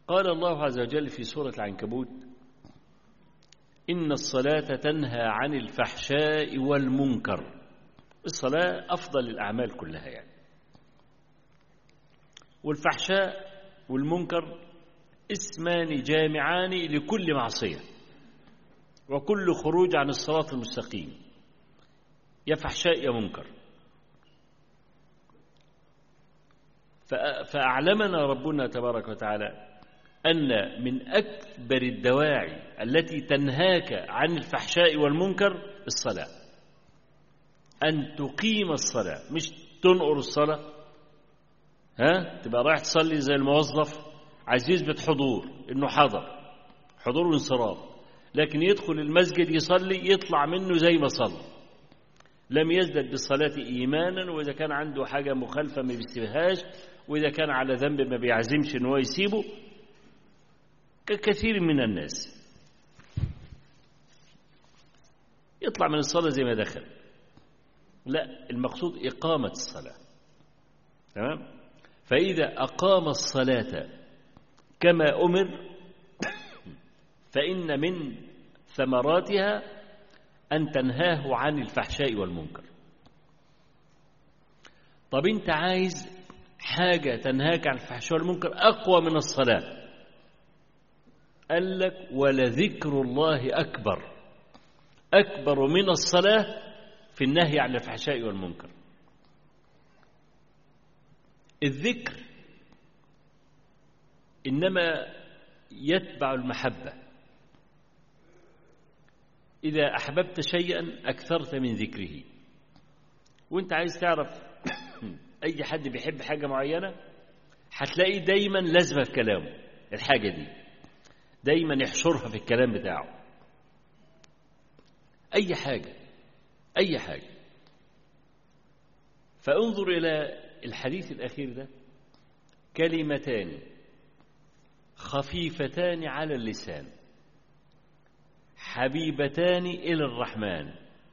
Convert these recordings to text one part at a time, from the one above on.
قال الله عز وجل في سورة العنكبوت إن الصلاة تنهى عن الفحشاء والمنكر الصلاة أفضل الأعمال كلها يعني والفحشاء والمنكر اسمان جامعان لكل معصية وكل خروج عن الصراط المستقيم يا فحشاء يا منكر فأعلمنا ربنا تبارك وتعالى أن من أكبر الدواعي التي تنهاك عن الفحشاء والمنكر الصلاة أن تقيم الصلاة مش تنقر الصلاة ها تبقى رايح تصلي زي الموظف عايز يثبت حضور إنه حضر حضور وانصراف لكن يدخل المسجد يصلي يطلع منه زي ما صلى لم يزدد بالصلاة إيمانا وإذا كان عنده حاجة مخالفة ما بيسيبهاش وإذا كان على ذنب ما بيعزمش إن هو يسيبه ككثير من الناس يطلع من الصلاة زي ما دخل لا المقصود إقامة الصلاة تمام فإذا أقام الصلاة كما أمر فإن من ثمراتها أن تنهاه عن الفحشاء والمنكر طب أنت عايز حاجة تنهاك عن الفحشاء والمنكر أقوى من الصلاة قال لك ولذكر الله أكبر أكبر من الصلاة في النهي عن الفحشاء والمنكر الذكر إنما يتبع المحبة إذا أحببت شيئا أكثرت من ذكره وانت عايز تعرف أي حد بيحب حاجة معينة هتلاقي دايما لازمة في كلامه الحاجة دي دايما يحشرها في الكلام بتاعه أي حاجة أي حاجة فانظر إلى الحديث الأخير ده كلمتان خفيفتان على اللسان حبيبتان إلى الرحمن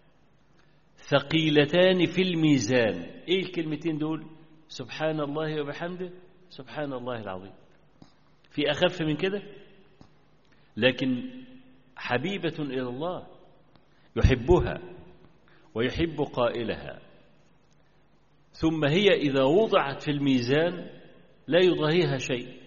ثقيلتان في الميزان إيه الكلمتين دول سبحان الله وبحمده سبحان الله العظيم في أخف من كده لكن حبيبة إلى الله يحبها ويحب قائلها ثم هي إذا وضعت في الميزان لا يضاهيها شيء